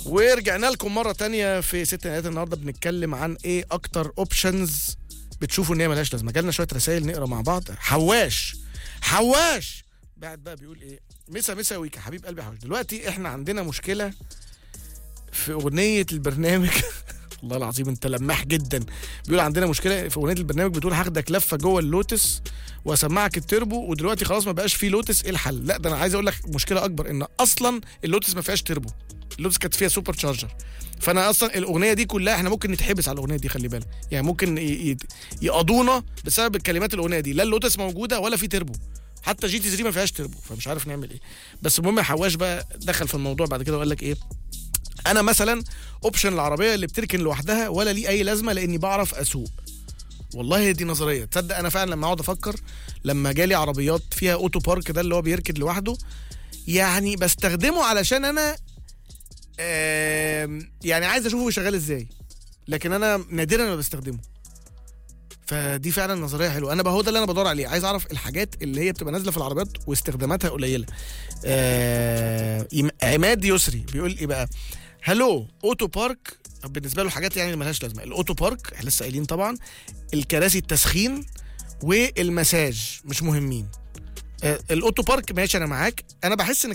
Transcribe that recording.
ورجعنا لكم مرة تانية في ست نهايات النهاردة بنتكلم عن ايه اكتر اوبشنز بتشوفوا ان هي ملهاش لازمة جالنا شوية رسائل نقرا مع بعض حواش حواش بعد بقى بيقول ايه مسا مسا ويكا حبيب قلبي حواش دلوقتي احنا عندنا مشكلة في اغنية البرنامج والله العظيم انت لماح جدا بيقول عندنا مشكله في اغنيه البرنامج بتقول هاخدك لفه جوه اللوتس واسمعك التربو ودلوقتي خلاص ما بقاش فيه لوتس ايه الحل لا ده انا عايز اقول لك مشكله اكبر ان اصلا اللوتس ما فيهاش تربو اللوتس كانت فيها سوبر تشارجر فانا اصلا الاغنيه دي كلها احنا ممكن نتحبس على الاغنيه دي خلي بالك يعني ممكن ي- ي- يقضونا بسبب الكلمات الاغنيه دي لا اللوتس موجوده ولا في تربو حتى جي تي 3 ما فيهاش تربو فمش عارف نعمل ايه بس المهم حواش بقى دخل في الموضوع بعد كده وقال لك ايه انا مثلا اوبشن العربيه اللي بتركن لوحدها ولا ليه اي لازمه لاني بعرف اسوق والله دي نظريه تصدق انا فعلا لما اقعد افكر لما جالي عربيات فيها اوتو بارك ده اللي هو بيركن لوحده يعني بستخدمه علشان انا آم، يعني عايز اشوفه شغال ازاي لكن انا نادرا ما بستخدمه فدي فعلا نظريه حلوه انا بقى هو ده اللي انا بدور عليه عايز اعرف الحاجات اللي هي بتبقى نازله في العربيات واستخداماتها قليله آه يم- عماد يسري بيقول ايه بقى هلو اوتو بارك بالنسبه له حاجات يعني ملهاش لازمه الاوتو بارك احنا لسه قايلين طبعا الكراسي التسخين والمساج مش مهمين آه الاوتو بارك ماشي انا معاك انا بحس ان